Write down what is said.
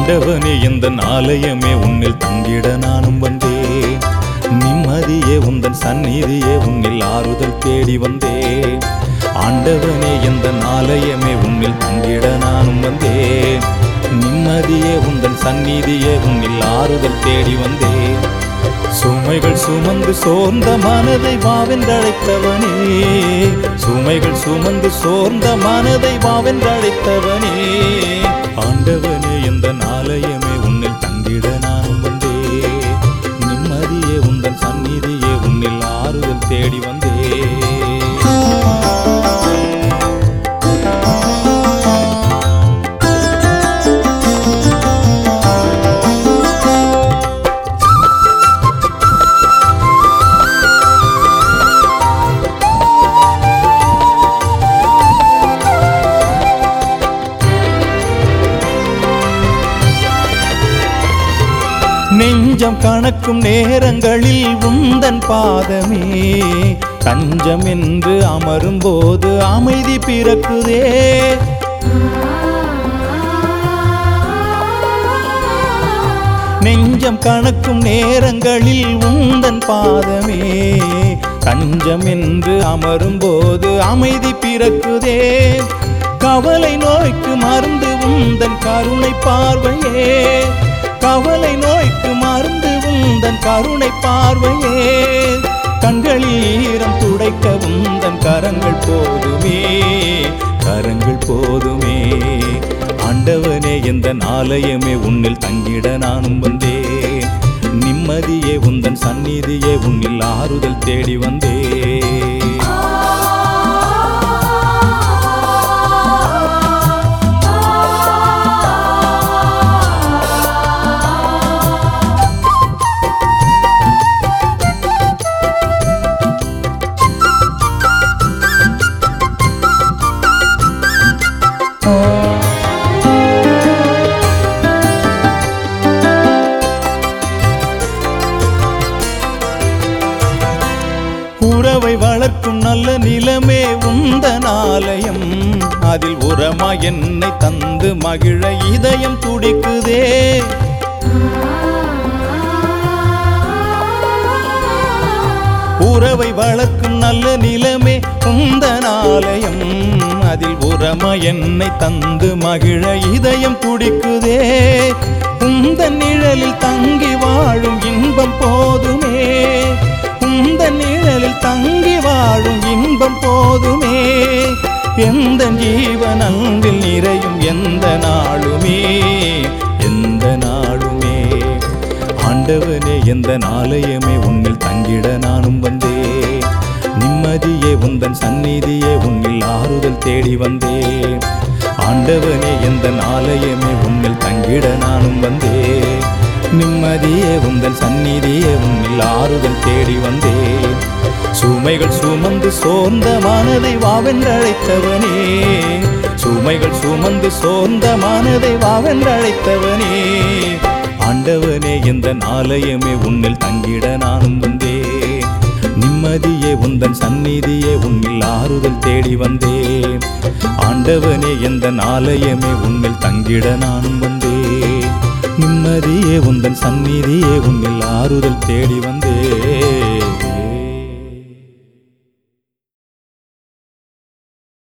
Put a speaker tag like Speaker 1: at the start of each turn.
Speaker 1: ஆண்டவனே எந்த ஆலயமே உன்னில் தங்கிட நானும் வந்தேன் நிம்மதியே உந்தன் சந்நிதியே உன்னில் ஆறுதல் தேடி வந்தேன் ஆண்டவனே எந்த ஆலயமே உன்னில் தங்கிட நானும் வந்தேன் நிம்மதியே உந்தன் சந்நிதியே உன்னில் ஆறுதல் தேடி வந்தேன் சுமைகள் சுமந்து சோர்ந்த மனதை வாவென்றழைத்தவனே சுமைகள் சுமந்து சோர்ந்த மனதை வாவென்றழைத்தவனே ஆண்டவனே எந்த ஆலயமே உன்னில் தங்கிட நானும் வந்தே நிம்மதியே உந்தன் சந்நிதியே உன்னில் ஆறுதல் தேடி வந்தே நெஞ்சம் கணக்கும் நேரங்களில் உந்தன் பாதமே தஞ்சம் என்று அமரும் போது அமைதி பிறக்குதே நெஞ்சம் கணக்கும் நேரங்களில் உந்தன் பாதமே தஞ்சம் என்று அமரும் போது அமைதி பிறக்குதே கவலை நோய்க்கு மருந்து உந்தன் கருணை பார்வையே கவலை நோய்க்கு மருந்து உந்தன் கருணை பார்வையே கண்களில் ஈரம் துடைக்க உந்தன் கரங்கள் போதுமே கரங்கள் போதுமே ஆண்டவனே எந்த ஆலயமே உன்னில் தங்கிட நானும் வந்தேன் நிம்மதியே உந்தன் சந்நிதியே உன்னில் ஆறுதல் தேடி வந்தேன் உறவை வளர்க்கும் நல்ல நிலமே உந்தன் ஆலயம் அதில் உரமா என்னை தந்து மகிழ இதயம் துடிக்குதே உறவை வளர்க்கும் நல்ல நிலமே உந்தன் ஆலயம் அதில் உரமா என்னை தந்து மகிழ இதயம் துடிக்குதே உந்தன் நிழலில் தங்கி வாழும் இன்பம் போதுமே உந்தன் நிழலில் தங்கி வாழும் இன்பம் போதுமே எந்த ஜீவன் அன்பில் நிறையும் எந்த நாளுமே எந்த நாளுமே ஆண்டவனே எந்த ஆலயமே உன்னில் தங்கிட நானும் வந்தே நிம்மதியே உந்தன் சந்நிதியே உன்னில் ஆறுதல் தேடி வந்தே ஆண்டவனே எந்த ஆலயமே உன்னில் தங்கிட நானும் வந்தே நிம்மதியே உந்தன் சந்நிதியே உன்னில் ஆறுதல் தேடி வந்தே சுமைகள் சுமந்து சோர்ந்த மனதை வாவென்றழைத்தவனே சுமைகள் சுமந்து சோர்ந்த மனதை வாவென்றழைத்தவனே ஆண்டவனே எந்த ஆலயமே உன்னில் தங்கிட நானும் வந்தே நிம்மதியே உந்தன் சந்நிதியே உன்னில் ஆறுதல் தேடி வந்தே ஆண்டவனே எந்த ஆலயமே உன்னில் தங்கிட நானும் வந்தே நிம்மதியே உந்தன் சந்நிதியே உன்னில் ஆறுதல் தேடி வந்தே